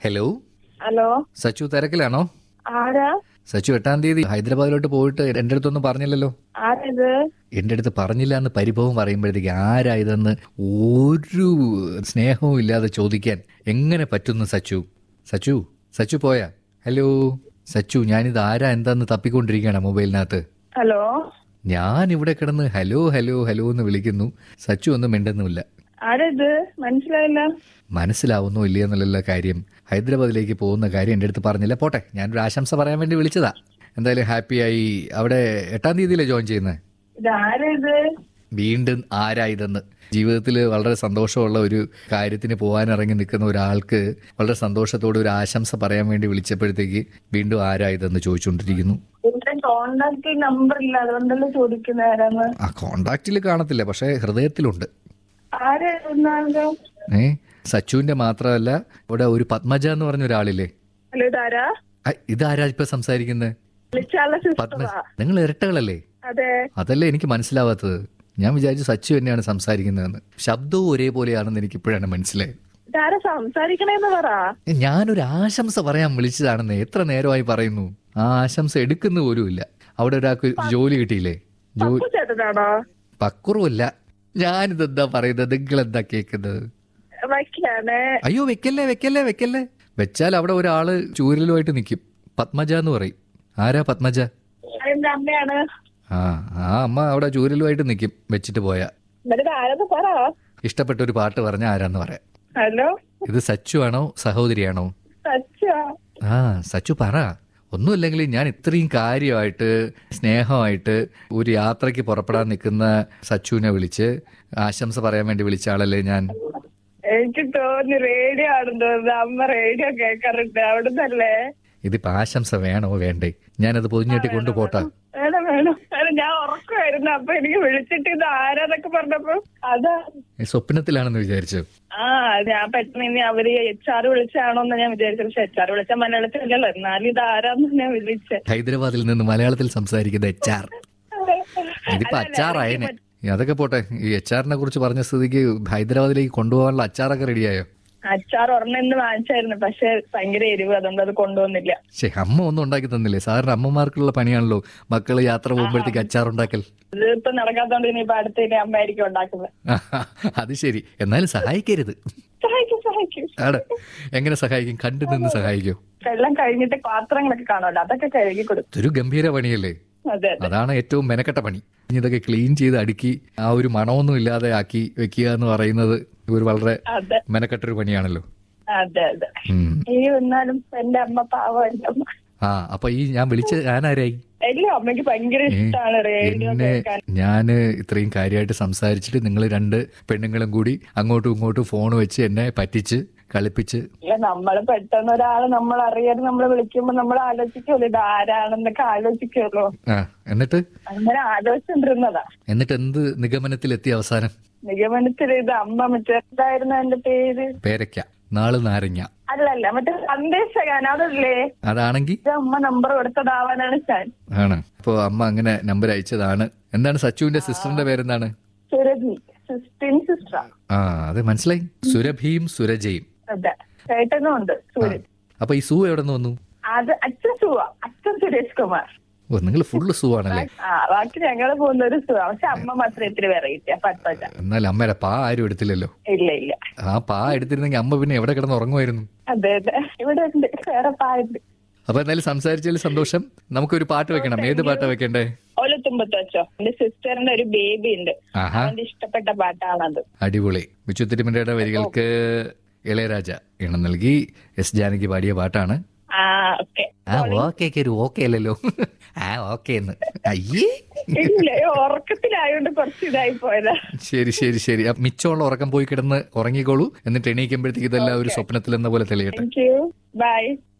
Hello hello Sachu തിരക്കിലാണോ ആരാ സച്ചു എട്ടാം തീയതി ഹൈദരാബാദിലോട്ട് പോയിട്ട് എന്റെ അടുത്തൊന്നും പറഞ്ഞില്ലല്ലോ ആരിത് എന്റെ അടുത്ത് പറഞ്ഞില്ല എന്ന് പരിഭവം പറയുമ്പോഴത്തേക്ക് ആരാ ഇതെന്ന് ഒരു സ്നേഹവും ഇല്ലാതെ ചോദിക്കാൻ എങ്ങനെ പറ്റുന്നു സച്ചു സച്ചു സച്ചു പോയാ ഹലോ സച്ചു ഞാനിത് ആരാ എന്താന്ന് തപ്പിക്കൊണ്ടിരിക്കുകയാണ് മൊബൈലിനകത്ത് ഹലോ ഞാൻ ഇവിടെ കിടന്ന് ഹലോ ഹലോ ഹലോ എന്ന് വിളിക്കുന്നു സച്ചു ഒന്നും മിണ്ടുന്നുമില്ല ആരിത് മനസ്സിലായില്ല മനസ്സിലാവുന്നോ ഇല്ലയെന്നുള്ള കാര്യം ഹൈദരാബാദിലേക്ക് പോകുന്ന കാര്യം എൻ്റെ അടുത്ത് പറഞ്ഞില്ല പോട്ടെ ഞാനൊരു ആശംസ പറയാൻ വേണ്ടി വിളിച്ചതാ എന്തായാലും ഹാപ്പിയായി അവിടെ എട്ടാം തീയതിയിലെ ജോയിൻ ചെയ്യുന്നത് ഇത് ആരിത് വീണ്ടും ആരാ ഇതെന്ന് ജീവിതത്തിൽ വളരെ സന്തോഷമുള്ള ഒരു കാര്യത്തിന് പോകാൻ ഇറങ്ങി നിൽക്കുന്ന ഒരാൾക്ക് വളരെ സന്തോഷത്തോടെ ഒരു ആശംസ പറയാൻ വേണ്ടി വിളിച്ചപ്പോഴത്തേക്ക് വീണ്ടും ആരാ ഇതെന്ന് ചോദിച്ചുകൊണ്ടിരിക്കുന്നു എന്റെ കോണ്ടാക്ട് നമ്പർ ഇല്ല അതുകൊണ്ടല്ലേ ചോദിക്കുന്ന ആരാന്ന് ആ കോണ്ടാക്റ്റിൽ കാണത്തില്ല പക്ഷേ ഹൃദയത്തിലുണ്ട് ആരായിരുന്നു ഏ സച്ചുവിന്റെ മാത്രമല്ല ഇവിടെ ഒരു പത്മജ എന്ന് പറഞ്ഞ ഒരാളില്ലേ ഹലോ ഇതാരാ ആ, ഇതാരാ ഇപ്പൊ സംസാരിക്കുന്നത് വിളിച്ചാല പത്മ സിസ്റ്ററാ നിങ്ങൾ ഇരട്ടകളല്ലേ അതെ അതല്ലേ എനിക്ക് മനസ്സിലാവാത്തത് ഞാൻ വിചാരിച്ചു സച്ചു തന്നെയാണ് സംസാരിക്കുന്നതെന്ന് ശബ്ദവും ഒരേപോലെയാണെന്ന് എനിക്ക് ഇപ്പോഴാണ് മനസ്സിലായത് ഇതാരാ സംസാരിക്കണേന്ന് പറ ഞാനൊരു ആശംസ പറയാൻ വിളിച്ചതാണെന്ന് എത്ര നേരമായി പറയുന്നു ആ ആശംസ എടുക്കുന്ന പോലുമില്ല അവിടെ ഒരാൾക്ക് ജോലി കിട്ടിയില്ലേ ജോലി പപ്പു ചേട്ടനാണോ പക്കുറവല്ല ഞാനിതെന്താ പറയുന്നത് നിങ്ങൾ എന്താ കേൾക്കുന്നത് വയ്ക്കാണ് അയ്യോ വെക്കല്ലേ വെക്കല്ലേ വെക്കല്ലേ വെച്ചാൽ അവിടെ ഒരാള് ചൂരലുമായിട്ട് നിൽക്കും പത്മജ എന്ന് പറയും ആരാ പത്മജ എന്റെ അമ്മയാണ് ആ ആ അമ്മ അവിടെ ചൂരലുമായിട്ട് നിൽക്കും വെച്ചിട്ട് പോയാ എന്നിട്ട് ആരെന്ന് പറ ഇഷ്ടപ്പെട്ട ഒരു പാട്ട് പറഞ്ഞ ആരാന്ന് പറയാം ഹലോ ഇത് സച്ചു ആണോ സഹോദരിയാണോ സച്ചാ ആ സച്ചു പറ ഒന്നുമില്ലെങ്കിൽ ഞാൻ ഇത്രയും കാര്യമായിട്ട് സ്നേഹമായിട്ട് ഒരു യാത്രയ്ക്ക് പുറപ്പെടാൻ നിൽക്കുന്ന സച്ചുവിനെ വിളിച്ച് ആശംസ പറയാൻ വേണ്ടി വിളിച്ച ആളല്ലേ ഞാൻ എനിക്ക് തോന്നി റേഡിയോ ആണെന്ന് തോന്നുന്നു അമ്മ റേഡിയോ കേൾക്കാറുണ്ട് അവിടുന്നല്ലേ ഇതിപ്പോ ആശംസ വേണോ വേണ്ടേ ഞാനത് പൊതിഞ്ഞിട്ട് കൊണ്ടുപോട്ടാ വേണം വേണം വേണം ഞാൻ ഉറക്കമായിരുന്നു അപ്പൊ എനിക്ക് വിളിച്ചിട്ട് ഇത് ആരാന്നൊക്കെ പറഞ്ഞപ്പോ അതാ സ്വപ്നത്തിലാണെന്ന് വിചാരിച്ചു ആ ഞാൻ പെട്ടെന്ന് ഇനി അവര് എച്ച് ആർ വിളിച്ചാണോന്ന് ഞാൻ വിചാരിച്ചു പക്ഷെ എച്ച് ആർ വിളിച്ച മലയാളത്തിലല്ലോ എന്നാലും ഇത് ആരാന്ന് ഞാൻ വിളിച്ചേ ഹൈദരാബാദിൽ നിന്ന് മലയാളത്തിൽ സംസാരിക്കുന്ന എച്ച് ആർ ഇതിപ്പോ അച്ചാറായനെ അതൊക്കെ പോട്ടെ ഈ എച്ച് ആറിനെ കുറിച്ച് പറഞ്ഞ സ്ഥിതിക്ക് ഹൈദരാബാദിലേക്ക് കൊണ്ടുപോകാനുള്ള അച്ചാറൊക്കെ റെഡിയായോ അച്ചാർ ഒരെണ്ണം ഇന്ന് വാങ്ങിച്ചായിരുന്നു പക്ഷെ ഭയങ്കര എരിവ് അതുകൊണ്ട് അത് കൊണ്ടുവന്നില്ല ശേ അമ്മ ഒന്നും ഉണ്ടാക്കി തന്നില്ലേ സാറിന് അമ്മമാർക്കുള്ള പണിയാണല്ലോ മക്കള് യാത്ര പോകുമ്പോഴത്തേക്ക് അച്ചാർ ഉണ്ടാക്കൽ ഇത് ഇപ്പൊ നടക്കാത്തോണ്ട് ഇനിയിപ്പൊ അടുത്ത ഇനി അമ്മയായിരിക്കും ഉണ്ടാക്കുന്നത് അത് ശരി എന്നാലും സഹായിക്കരുത് സഹായിക്കും സഹായിക്കും ആണ് എങ്ങനെ സഹായിക്കും കണ്ടു നിന്ന് സഹായിക്കും വെള്ളം കഴിഞ്ഞിട്ട് പാത്രങ്ങളൊക്കെ കാണുമല്ലോ അതൊക്കെ കഴുകി കൊടുക്കും ഇതൊരു ഗംഭീര പണിയല്ലേ അതെ അതെ അതാണ് ഏറ്റവും മെനക്കെട്ട പണി ഇനി ഇതൊക്കെ ക്ലീൻ ചെയ്ത് അടുക്കി ആ ഒരു മണമൊന്നും ഇല്ലാതെ ആക്കി വെക്കുക എന്ന് പറയുന്നത് ഒരു വളരെ അതെ മെനക്കെട്ടൊരു പണിയാണല്ലോ അതെ അതെ ഉം. ഈ എന്നാലും എന്റെ അമ്മ പാവം എന്റെ അമ്മ ആ അപ്പൊ ഈ ഞാൻ വിളിച്ച ഞാനാരായി എല്ലാ അമ്മയ്ക്ക് ഭയങ്കര ഏ, ഇഷ്ടമാണ് റേഡിയോ എന്നെ കേൾക്കാൻ ഞാന് ഇത്രയും കാര്യമായിട്ട് സംസാരിച്ചിട്ട് നിങ്ങൾ രണ്ട് പെണ്ണുങ്ങളും കൂടി അങ്ങോട്ടും ഇങ്ങോട്ടും ഫോൺ വെച്ച് എന്നെ പറ്റിച്ച് കളിപ്പിച്ച് ഇല്ല നമ്മള് പെട്ടെന്ന് ഒരാള് നമ്മൾ അറിയാതെ നമ്മള് വിളിക്കുമ്പോ നമ്മൾ ആലോചിക്കുമല്ലോ ഇത് ആരാണെന്നൊക്കെ ആലോചിക്കുമല്ലോ ആ എന്നിട്ട് അങ്ങനെ ആലോചിച്ചോണ്ടിരുന്നതാ എന്നിട്ട് എന്ത് നിഗമനത്തിലെത്തി അവസാനം നിഗമനത്തിൽ ഇത് അമ്മ മറ്റേ എന്തായിരുന്നു എന്റെ പേര് പേരയ്ക്ക നാള് നാരങ്ങ അല്ലല്ല മറ്റേ സന്ദേശകാൻ അതല്ലേ അതാണെങ്കിൽ ഇത് അമ്മ നമ്പർ കൊടുത്തതാവാനാണ് ഞാൻ ആണ് അപ്പോ അമ്മ അങ്ങനെ നമ്പർ അയച്ചതാണ് എന്താണ് സച്ചുവിന്റെ സിസ്റ്ററിന്റെ പേരെന്താണ് സുരഭി സിസ്റ്റിൻ സിസ്റ്റർ ആ അത് മനസ്സിലായി സുരഭിയും സുരജയും അതെ ചേട്ടനും ഉണ്ട് സൂര്യൻ അപ്പൊ ഈ സൂ എവിടെ നിന്ന് വന്നു അത് അച്ഛൻ സുവ അച്ഛൻ സുരേഷ് കുമാർ ഓ നിങ്ങൾ ഫുള്ള് സൂ ആണല്ലേ ആ ബാക്കി ഞങ്ങള് പോകുന്ന ഒരു സുഖ പക്ഷെ അമ്മ മാത്രം ഇത്തിരി വെറൈറ്റിയാ പത്മജ എന്നാൽ അമ്മയുടെ പാ ആരും എടുത്തില്ലല്ലോ ഇല്ല ഇല്ല ആ പാ എടുത്തിരുന്നെങ്കിൽ അമ്മ പിന്നെ എവിടെ കിടന്ന് ഉറങ്ങുമായിരുന്നു അതെ അതെ ഇവിടെ ഉണ്ട് വേറെ പായുണ്ട് അപ്പൊ എന്തായാലും സംസാരിച്ചതിൽ സന്തോഷം നമുക്കൊരു പാട്ട് വെക്കണം ഏത് പാട്ടാ വെക്കണ്ടേ ഒലത്തുമ്പത്ത് വെച്ചോ എന്റെ സിസ്റ്ററിന്റെ ഒരു ബേബി ഉണ്ട് ആഹാ അവന്റെ ഇഷ്ടപ്പെട്ട പാട്ടാണത് അടിപൊളി വിച്ചു തിരുമലയുടെ വരികൾക്ക് ഇളയരാജ ഇണം നൽകി എസ് ജാനകി പാടിയ പാട്ടാണ് ആ ഓക്കെ ആ ഓക്കെ ഒരു ഓക്കെ അല്ലല്ലോ ആ ഓക്കെ എന്ന് അയ്യേ ഇല്ല ഉറക്കത്തിലായോണ്ട് കുറച്ച് ഇതായി പോയതാ ശരി ശരി ശരി അപ്പൊ മിച്ചമുള്ള ഉറക്കം പോയി കിടന്ന് ഉറങ്ങിക്കോളൂ എന്നിട്ട് എണീക്കുമ്പോഴത്തേക്ക് ഇതെല്ലാം ഒരു സ്വപ്നത്തിൽ എന്ന പോലെ തെളിയട്ടെ താങ്ക് യു ബൈ